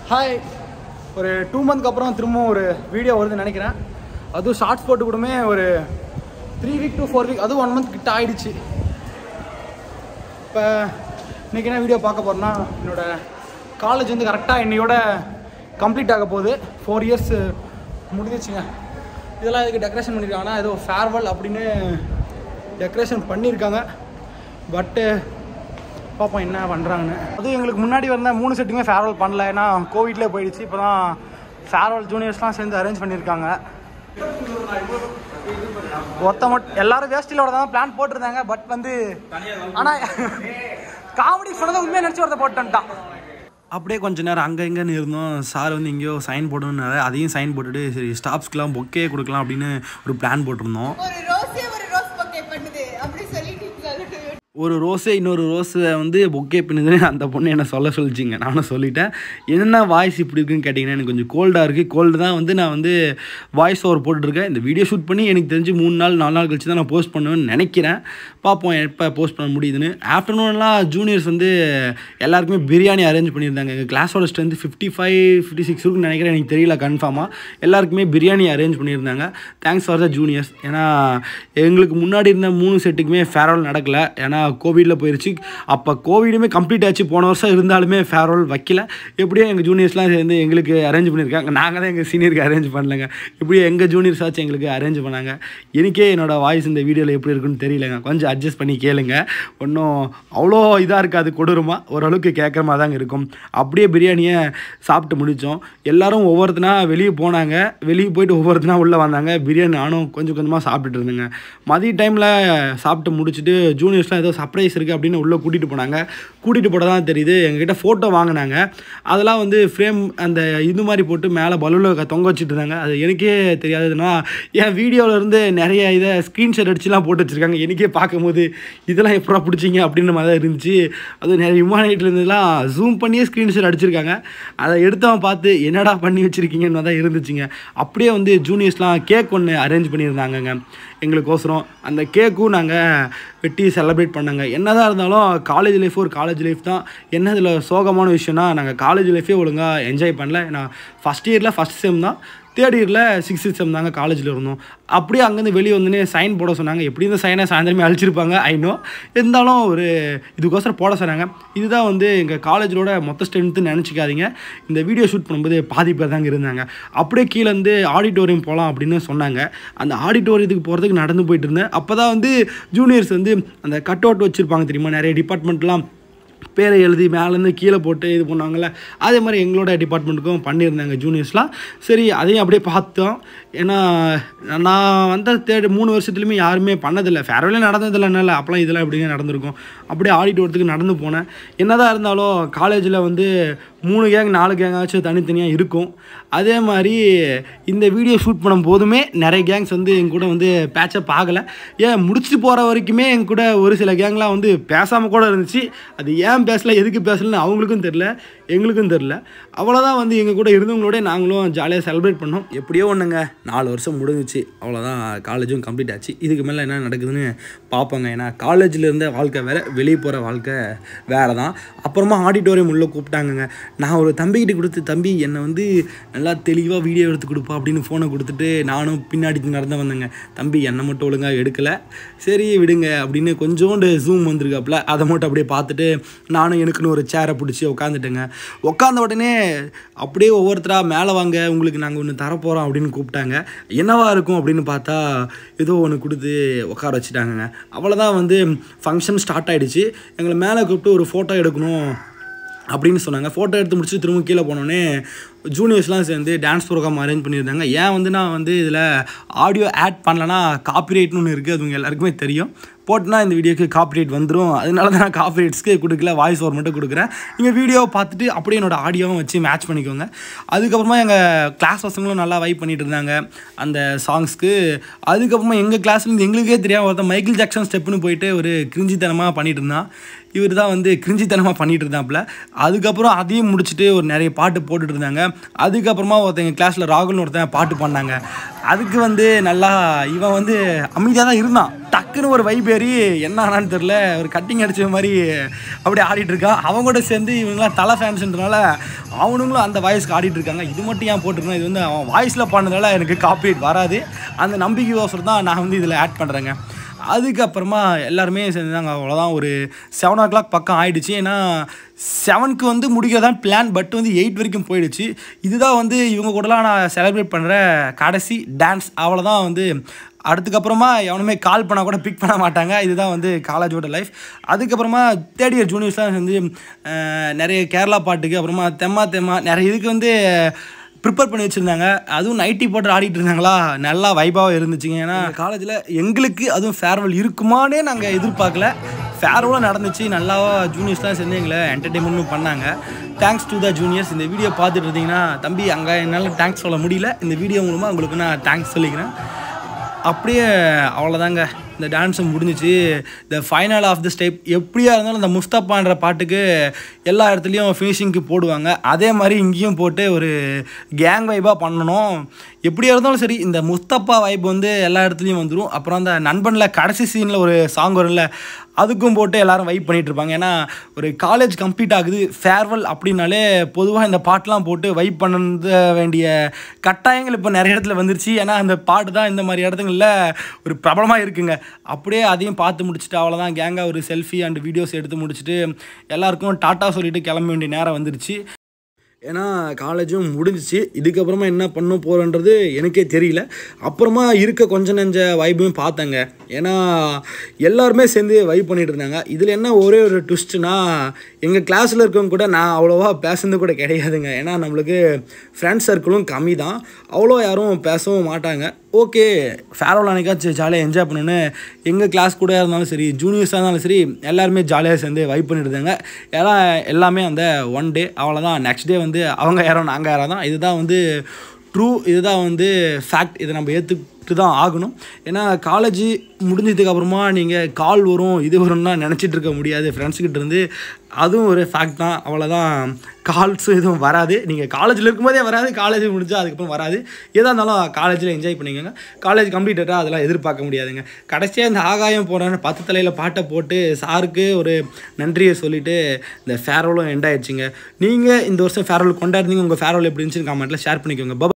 hi ஒரு two மந்த்க்கு அப்புறம் திரும்பவும் ஒரு வீடியோ வருதுன்னு நினைக்கிறேன் அதுவும் ஷார்ட்ஸ் போட்டு கூடமே ஒரு three week to four week அதுவும் ஒன் மந்த் கிட்ட ஆயிடுச்சு இப்போ இன்றைக்கி என்ன வீடியோ பார்க்க போகிறேன்னா என்னோட காலேஜ் வந்து கரெக்டாக என்னையோட கம்ப்ளீட் ஆக போகுது ஃபோர் இயர்ஸ் முடிஞ்சிச்சுங்க இதெல்லாம் இதுக்கு டெக்கரேஷன் பண்ணியிருக்காங்கன்னா ஏதோ ஃபேர்வெல் அப்படின்னு டெக்கரேஷன் பண்ணியிருக்காங்க பட்டு பார்ப்போம் என்ன பண்ணுறாங்கன்னு அதுவும் எங்களுக்கு முன்னாடி வந்த மூணு செட்டுமே ஃபேர்வெல் பண்ணல ஏன்னா கோவிட்லேயே போயிடுச்சு இப்போ தான் ஃபேர்வெல் ஜூனியர்ஸ்லாம் சேர்ந்து அரேஞ்ச் பண்ணியிருக்காங்க ஒருத்த மட்டும் எல்லாரும் வேஸ்டிலோட தான் பிளான் போட்டிருந்தாங்க பட் வந்து ஆனால் காமெடி சொன்னதை உண்மையாக நினச்சி ஒருத்த போட்டு வந்துட்டான் அப்படியே கொஞ்ச நேரம் அங்கே இங்கேன்னு இருந்தோம் சார் வந்து எங்கேயோ சைன் போடணுன்னாரு அதையும் சைன் போட்டுட்டு சரி ஸ்டாஃப்ஸ்க்குலாம் பொக்கே கொடுக்கலாம் அப்படின்னு ஒரு பிளான் போட்டிருந்தோம் ஒரு ரோஸே ஒரு ரோஸ் பக்கே பண்ணுது அப்படி சொல்லிட்டு ஒரு ரோஸே இன்னொரு ரோஸை வந்து பொக்கே பண்ணுதுன்னு அந்த பொண்ணு என்ன சொல்ல சொல்லிச்சிங்க நானும் சொல்லிட்டேன் என்ன வாய்ஸ் இப்படி இருக்குன்னு கேட்டிங்கன்னா எனக்கு கொஞ்சம் கோல்டாக இருக்குது கோல்டு தான் வந்து நான் வந்து வாய்ஸ் ஓவர் போட்டுருக்கேன் இந்த வீடியோ ஷூட் பண்ணி எனக்கு தெரிஞ்சு மூணு நாள் நாலு நாள் கழிச்சு தான் நான் போஸ்ட் பண்ணுவேன்னு நினைக்கிறேன் பார்ப்போம் எப்போ போஸ்ட் பண்ண முடியுதுன்னு ஆஃப்டர்நூன்லாம் ஜூனியர்ஸ் வந்து எல்லாருக்குமே பிரியாணி அரேஞ்ச் பண்ணியிருந்தாங்க எங்கள் கிளாஸோட strength fifty five fifty six இருக்குன்னு நினைக்கிறேன் எனக்கு தெரியல கன்ஃபார்மாக எல்லாருக்குமே பிரியாணி அரேஞ்ச் பண்ணியிருந்தாங்க தேங்க்ஸ் ஃபார் த ஜூனியர்ஸ் ஏன்னா எங்களுக்கு முன்னாடி இருந்த மூணு செட்டுக்குமே ஃபேர்வெல் நடக்கல ஏன்னா கோவிடில் போயிருச்சு அப்போ கோவிடுமே கம்ப்ளீட் ஆச்சு போன வருஷம் இருந்தாலுமே ஃபேர்வெல் வைக்கல எப்படியோ எங்கள் ஜூனியர்ஸ்லாம் சேர்ந்து எங்களுக்கு அரேஞ்ச் பண்ணியிருக்காங்க நாங்கள் தான் எங்கள் சீனியருக்கு அரேஞ்ச் பண்ணலங்க இப்படியே எங்கள் ஜூனியர்ஸ் ஆச்சு எங்களுக்கு அரேஞ்ச் பண்ணாங்க எனக்கே என்னோடய வாய்ஸ் இந்த வீடியோவில் எப்படி இருக்குன்னு தெரியலங்க கொஞ்சம் அட்ஜஸ்ட் பண்ணி கேளுங்க ஒன்றும் அவ்வளோ இதாக இருக்காது கொடூரமாக ஓரளவுக்கு கேட்குற மாதிரி தாங்க இருக்கும் அப்படியே பிரியாணியை சாப்பிட்டு முடித்தோம் எல்லாரும் ஒவ்வொருத்தனா வெளியே போனாங்க வெளியே போயிட்டு ஒவ்வொருத்தனா உள்ளே வந்தாங்க பிரியாணி நானும் கொஞ்சம் கொஞ்சமாக சாப்பிட்டுட்டு இருந்தேங்க மதிய டைமில் சாப்பிட்டு முடிச்சுட்டு ஜூனியர்ஸ்லாம் ஏதோ சர்ப்ரைஸ் இருக்குது அப்படின்னு உள்ளே கூட்டிகிட்டு போனாங்க கூட்டிகிட்டு போட தான் தெரியுது எங்ககிட்ட ஃபோட்டோ வாங்கினாங்க அதெல்லாம் வந்து ஃப்ரேம் அந்த இது மாதிரி போட்டு மேலே பலூனில் தொங்க வச்சுட்டு இருந்தாங்க அது எனக்கே தெரியாதுன்னா என் வீடியோவில் இருந்து நிறைய இதை ஸ்க்ரீன்ஷாட் அடிச்சுலாம் போட்டு வச்சுருக்காங்க எனக்கே பார்க்கும்போது இதெல்லாம் எப்படா பிடிச்சிங்க அப்படின்ற மாதிரி தான் இருந்துச்சு அது நிறைய ஹியூமானிட்டியில் இருந்ததுலாம் ஜூம் பண்ணியே ஸ்க்ரீன்ஷாட் அடிச்சிருக்காங்க அதை எடுத்தவன் பார்த்து என்னடா பண்ணி வச்சுருக்கீங்கன்னு தான் இருந்துச்சுங்க அப்படியே வந்து ஜூனியர்ஸ்லாம் கேக் ஒன்று அரேஞ்ச் பண்ணியிருந்தாங்கங்க எங்களுக்கோசரம் அந்த கேக்கும் நாங்கள் வெட்டி செலிப்ரேட் பண்ணாங்க என்னதான் இருந்தாலும் காலேஜ் லைஃப் ஒரு காலேஜ் லைஃப் தான் என்ன இதில் சோகமான விஷயம்னா நாங்கள் காலேஜ் லைஃபே ஒழுங்காக என்ஜாய் பண்ணல நான் ஃபஸ்ட் இயரில் ஃபஸ்ட் செம் தான் தேர்ட் இயரில் சிக்ஸ்த் செம் தாங்க காலேஜில் இருந்தோம் அப்படியே அங்கேருந்து வெளியே வந்தோடனே சைன் போட சொன்னாங்க எப்படி இந்த சைனை சாயந்தரமே அழிச்சிருப்பாங்க ஐநோ இருந்தாலும் ஒரு இதுக்கோசரம் போட சொன்னாங்க இதுதான் வந்து எங்கள் காலேஜோட மொத்த ஸ்ட்ரென்த்து நினச்சிக்காதீங்க இந்த வீடியோ ஷூட் பண்ணும்போது பாதி பேர் தாங்க இருந்தாங்க அப்படியே கீழே வந்து ஆடிட்டோரியம் போகலாம் அப்படின்னு சொன்னாங்க அந்த ஆடிட்டோரியத்துக்கு போகிறதுக்கு நடந்து போயிட்டு இருந்தேன் அப்போ தான் வந்து ஜூனியர்ஸ் வந்து அந்த கட் அவுட் வச்சுருப்பாங்க தெரியுமா நிறைய டிபார்ட்மெண்ட்லாம் பேரை எழுதி மேலேருந்து கீழே போட்டு இது பண்ணாங்கல்ல அதே மாதிரி எங்களோட டிபார்ட்மெண்ட்டுக்கும் பண்ணியிருந்தாங்க ஜூனியர்ஸ்லாம் சரி அதையும் அப்படியே பார்த்தோம் ஏன்னா நான் வந்த தேர்ட் மூணு வருஷத்துலையுமே யாருமே பண்ணதில்லை ஃபேர்வெலே நடந்ததில்லை என்னால் அப்போலாம் இதெல்லாம் எப்படிங்க நடந்திருக்கும் அப்படியே ஆடிட்டோரத்துக்கு நடந்து போனேன் என்னதான் இருந்தாலும் காலேஜில் வந்து மூணு கேங் நாலு கேங்காச்சும் தனித்தனியாக இருக்கும் அதே மாதிரி இந்த வீடியோ ஷூட் பண்ணும் போதுமே நிறைய கேங்ஸ் வந்து எங்க கூட வந்து பேச்சப் ஆகலை ஏன் முடிச்சுட்டு போகிற வரைக்குமே எங்க கூட ஒரு சில கேங்லாம் வந்து பேசாமல் கூட இருந்துச்சு அது ஏன் பேசல எதுக்கு பேசலன்னு அவங்களுக்கும் தெரில எங்களுக்கும் தெரில அவ்வளோதான் வந்து எங்கள் கூட இருந்தவங்களோட நாங்களும் ஜாலியாக செலிப்ரேட் பண்ணோம் எப்படியோ ஒன்றுங்க நாலு வருஷம் முடிஞ்சிச்சு அவ்வளோதான் காலேஜும் கம்ப்ளீட் ஆச்சு இதுக்கு மேலே என்ன நடக்குதுன்னு பார்ப்போங்க ஏன்னா காலேஜில் இருந்த வாழ்க்கை வேறு வெளியே போகிற வாழ்க்கை வேறு தான் அப்புறமா ஆடிட்டோரியம் உள்ளே கூப்பிட்டாங்கங்க நான் ஒரு தம்பிக்கிட்ட கொடுத்து தம்பி என்னை வந்து நல்லா தெளிவாக வீடியோ எடுத்து கொடுப்பா அப்படின்னு ஃபோனை கொடுத்துட்டு நானும் பின்னாடி நடந்து வந்தேங்க தம்பி என்னை மட்டும் ஒழுங்காக எடுக்கலை சரி விடுங்க அப்படின்னு கொஞ்சோண்டு ஜூம் வந்திருக்காப்புல அதை மட்டும் அப்படியே பார்த்துட்டு நானும் எனக்குன்னு ஒரு சேரை பிடிச்சி உட்காந்துட்டேங்க உட்காந்த உடனே அப்படியே ஒவ்வொருத்தராக மேலே வாங்க உங்களுக்கு நாங்கள் ஒன்று தரப்போகிறோம் அப்படின்னு கூப்பிட்டாங்க என்னவா இருக்கும் அப்படின்னு பார்த்தா ஏதோ ஒன்று கொடுத்து உட்கார வச்சுட்டாங்கங்க அவ்வளோதான் வந்து ஃபங்க்ஷன் ஸ்டார்ட் ஆகிடுச்சு எங்களை மேலே கூப்பிட்டு ஒரு ஃபோட்டோ எடுக்கணும் அப்படின்னு சொன்னாங்க ஃபோட்டோ எடுத்து முடிச்சு திரும்ப கீழே போனோடனே ஜூனியர்ஸ்லாம் சேர்ந்து டான்ஸ் ப்ரோக்ராம் அரேஞ்ச் பண்ணியிருந்தாங்க ஏன் வந்து நான் வந்து இதில் ஆடியோ ஆட் பண்ணலன்னா காப்பிரைட்னு ஒன்று இருக்குது அது உங்கள் எல்லாருக்குமே தெரியும் போட்டுனா இந்த வீடியோக்கு காப்பிரைட் வந்துடும் அதனால தான் நான் காப்பிரைட்ஸ்க்கு கொடுக்கல வாய்ஸ் ஓவர் மட்டும் கொடுக்குறேன் நீங்கள் வீடியோவை பார்த்துட்டு அப்படியே என்னோட ஆடியோவும் வச்சு மேட்ச் பண்ணிக்கோங்க அதுக்கப்புறமா எங்கள் கிளாஸ் பசங்களும் நல்லா வைப் பண்ணிட்டு இருந்தாங்க அந்த சாங்ஸ்க்கு அதுக்கப்புறமா எங்கள் கிளாஸ்லேருந்து எங்களுக்கே தெரியாமல் ஒருத்தன் மைக்கேல் ஜாக்சன் ஸ்டெப்புன்னு போயிட்டு ஒரு கிரிஞ்சித்தனமாக பண்ணிட்டு இருந்தான் இவர் தான் வந்து கிரிஞ்சித்தனமாக பண்ணிட்டு இருந்தாப்புல அதுக்கப்புறம் அதையும் முடிச்சுட்டு ஒரு நிறைய பாட்டு போட்டுட்டு இருந்தாங்க அதுக்கப்புறமா ஒருத்தங்க கிளாஸில் ராகுல்னு ஒருத்தன் பாட்டு பண்ணாங்க அதுக்கு வந்து நல்லா இவன் வந்து அமைதியாக தான் இருந்தான் டக்குன்னு ஒரு வைப் ஏறி என்ன ஆனான்னு தெரில ஒரு கட்டிங் அடிச்ச மாதிரி அப்படியே ஆடிட்டு இருக்கான் அவங்க கூட சேர்ந்து இவங்களாம் தலை ஃபேன்ஸ்ன்றனால அவனுங்களும் அந்த வாய்ஸ்க்கு ஆடிட்டு இருக்காங்க இது மட்டும் ஏன் போட்டிருக்கணும் இது வந்து அவன் வாய்ஸில் பண்ணதால எனக்கு காப்பிரைட் வராது அந்த நம்பிக்கையோசரம் தான் நான் வந்து இதில் ஆட் பண்ணுறேங்க அதுக்கப்புறமா எல்லாருமே சேர்ந்தாங்க அவ்வளோதான் ஒரு செவன் ஓ கிளாக் பக்கம் ஆயிடுச்சு ஏன்னா செவனுக்கு வந்து முடிக்கிறதான் பிளான் பட் வந்து எயிட் வரைக்கும் போயிடுச்சு இதுதான் வந்து இவங்க கூடலாம் நான் செலிப்ரேட் பண்ணுற கடைசி டான்ஸ் அவ்வளோதான் வந்து அதுக்கப்புறமா எவனுமே கால் பண்ணால் கூட பிக் பண்ண மாட்டாங்க இதுதான் வந்து காலேஜோட லைஃப் அதுக்கப்புறமா தேர்ட் இயர் ஜூனியர்ஸ்லாம் வந்து அஹ், நிறைய கேரளா பாட்டுக்கு அப்புறமா தெம்மா தெம்மா நிறைய இதுக்கு வந்து ப்ரிப்பேர் பண்ணி வச்சுருந்தாங்க அதுவும் நைட்டி போட்டு ஆடிட்டு இருந்தாங்களா நல்லா வைபாவாக இருந்துச்சுங்க ஏன்னா காலேஜில் எங்களுக்கு அதுவும் ஃபேர்வெல் இருக்குமானே நாங்கள் எதிர்பார்க்கல ஃபேர்வெலும் நடந்துச்சு நல்லா ஜூனியர்ஸ்லாம் சேர்ந்து எங்களை என்டர்டெயின்மெண்ட்டும் பண்ணாங்க தேங்க்ஸ் டு த ஜூனியர்ஸ் இந்த வீடியோ பார்த்துட்டு இருந்தீங்கன்னா தம்பி அங்கே என்னால் தேங்க்ஸ் சொல்ல முடியல இந்த வீடியோ மூலமாக உங்களுக்கு நான் தேங்க்ஸ் சொல்லிக்கிறேன் அப்படியே அவ்வளோதாங்க இந்த டான்ஸும் முடிஞ்சிச்சு இந்த ஃபைனல் ஆஃப் த ஸ்டெப் எப்படியா இருந்தாலும் இந்த முஸ்தப்பான்ற பாட்டுக்கு எல்லா இடத்துலையும் ஃபினிஷிங்க்கு போடுவாங்க அதே மாதிரி இங்கேயும் போட்டு ஒரு கேங் வைபாக பண்ணணும் எப்படியா இருந்தாலும் சரி இந்த முஸ்தப்பா வைப் வந்து எல்லா இடத்துலையும் வந்துடும் அப்புறம் அந்த நண்பனில் கடைசி சீனில் ஒரு சாங் வரும்ல அதுக்கும் போட்டு எல்லாரும் வைப் பண்ணிட்டு இருப்பாங்க ஏன்னா ஒரு காலேஜ் கம்ப்ளீட் ஆகுது ஃபேர்வெல் அப்படின்னாலே பொதுவாக இந்த பாட்டெலாம் போட்டு வைப் பண்ண வேண்டிய கட்டாயங்கள் இப்போ நிறைய இடத்துல வந்துருச்சு ஏன்னா அந்த பாட்டு தான் இந்த மாதிரி இடத்துங்களில் ஒரு பிரபலமாக இருக்குங்க அப்படியே அதையும் பார்த்து முடிச்சுட்டு அவ்வளோதான் கேங்காக ஒரு செல்ஃபி அண்ட் வீடியோஸ் எடுத்து முடிச்சுட்டு எல்லாருக்கும் டாட்டா சொல்லிட்டு கிளம்ப வேண்டிய நேரம் வந்துருச்சு ஏன்னா காலேஜும் முடிஞ்சிச்சு இதுக்கப்புறமா என்ன பண்ண போகிறோன்றது எனக்கே தெரியல அப்புறமா இருக்க கொஞ்ச நெஞ்ச வைபையும் பார்த்தேங்க ஏன்னா எல்லாருமே சேர்ந்து வைப் பண்ணிட்டு இருந்தாங்க இதில் என்ன ஒரே ஒரு ட்விஸ்ட்னா எங்கள் கிளாஸில் இருக்கவங்க கூட நான் அவ்வளோவா பேசுனது கூட கிடையாதுங்க ஏன்னா நம்மளுக்கு ஃப்ரெண்ட்ஸ் சர்க்கிளும் கம்மி தான் அவ்வளோ யாரும் பேசவும் மாட்டாங்க ஓகே ஃபேர்வெல் அன்னைக்காச்சும் ஜாலியாக என்ஜாய் பண்ணணுன்னு எங்கள் கிளாஸ் கூட இருந்தாலும் சரி ஜூனியர்ஸாக இருந்தாலும் சரி எல்லாருமே ஜாலியாக சேர்ந்து வைப் பண்ணிட்டு இருந்தாங்க எல்லாம் எல்லாமே அந்த ஒன் டே அவ்வளோதான் நெக்ஸ்ட் டே வந்து அவங்க யாரோ நாங்கள் யாரோ தான் இதுதான் வந்து ட்ரூ இதுதான் வந்து ஃபேக்ட் இதை நம்ம ஏற்றுக்கிட்டு தான் ஆகணும் ஏன்னா காலேஜ் முடிஞ்சதுக்கு அப்புறமா நீங்கள் கால் வரும் இது வரும்னா நினச்சிட்டு இருக்க முடியாது ஃப்ரெண்ட்ஸ்கிட்ட இருந்து அதுவும் ஒரு ஃபேக்ட் தான் அவ்வளோதான் கால்ஸும் எதுவும் வராது நீங்கள் காலேஜில் இருக்கும்போதே வராது காலேஜ் முடிஞ்சா அதுக்கப்புறம் வராது எதாக இருந்தாலும் காலேஜில் என்ஜாய் பண்ணிக்கோங்க காலேஜ் கம்ப்ளீட்டடாக அதெல்லாம் எதிர்பார்க்க முடியாதுங்க கடைசியாக இந்த ஆகாயம் போகிறேன்னு பத்து தலையில் பாட்டை போட்டு சாருக்கு ஒரு நன்றியை சொல்லிவிட்டு இந்த ஃபேர்வெலும் எண்ட் ஆயிடுச்சுங்க நீங்கள் இந்த வருஷம் ஃபேர்வெல் கொண்டாடுறீங்க உங்கள் ஃபேர்வெல் எப்படி இருந்துச்சுன்னு கமெண்ட்டில் ஷேர் பண்ணிக்கோங்க பப